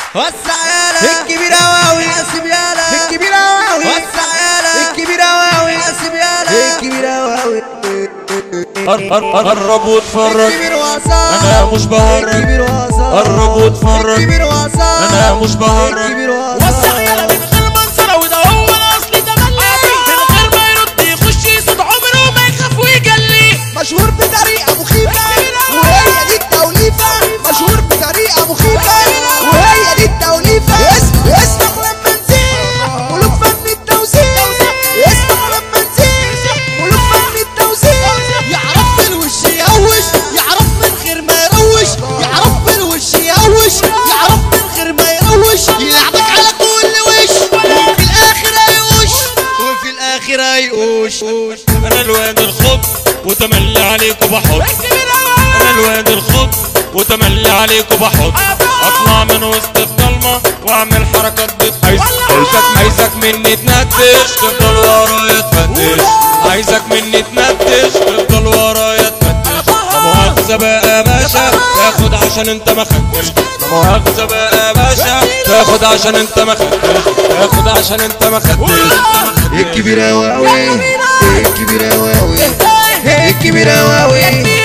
وسع يالا الكبير أواوي حاسب يالا الكبير أواوي وسع يالا الكبير أواوي حاسب يالا الكبير أواوي قرب واتفرج الكبير وصل انا مش بهرج الكبير وصل قرب واتفرج الكبير وصل انا مش بهرج الكبير وصل وسع يلا من غير منظرة وده هو الاصل ده ملي من غير ما يرد يخش يصد عمره ما يخاف ويجلي مشهور بطريقة مخيفة وهي دي التوليفة مشهور بطريقة مخيفة وهي دي التوليفة اسم اسمك لما نسيت ملوك فن التوزيع اسمك لما نسيت ملوك فن التوزيع يعرف في الوش يهوش يعرف من غير ما يروش يعرف في الوش يهوش يعرف من غير ما يروش يلعبك على كل وش وفي الاخر هيقوش وفي الاخر هيقوش انا الواد الخط وتملي عليك وبحط انا الواد الخط وتملي عليك وبحط اطلع من وسط الضلمه واعمل حركات بتحيس عايزك عايزك مني تنتش تفضل ورايا تفتش عايزك مني تنتش تفضل ورايا تفتش لا مؤاخذة بقى يا باشا تاخد عشان انت ما خدتش لا مؤاخذة بقى يا باشا تاخد عشان انت ما خدتش تاخد عشان انت ما خدتش الكبير أواوي الكبير أواوي الكبير أواوي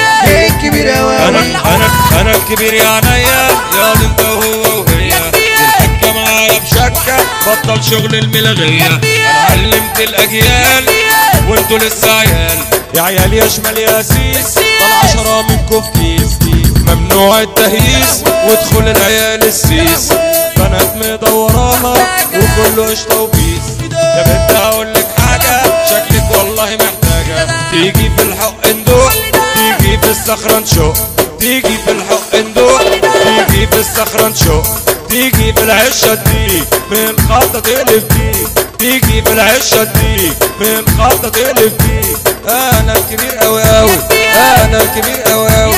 الكبير أواوي انا انا انا الكبير يا عينيا يا دي انت وهو وهي الحكه معايا بشكه بطل شغل الملغيه انا علمت الاجيال وانتوا لسه عيال يا عيال يا شمال يا سيس طال عشرة منكم في كيس ممنوع التهييس وادخل العيال السيس بنات مدوراها وكله قشطه وبيس يا بنت هقول لك حاجه شكلك والله محتاجه تيجي في الحق ندوق تيجي في الصخرة نشق تيجي في الحق ندوق تيجي في الصخرة نشق تيجي في العشة دي من خطة تقلب دي تيجي في العشة دي من خطة تقلب دي انا الكبير اوي اوي انا الكبير اوي اوي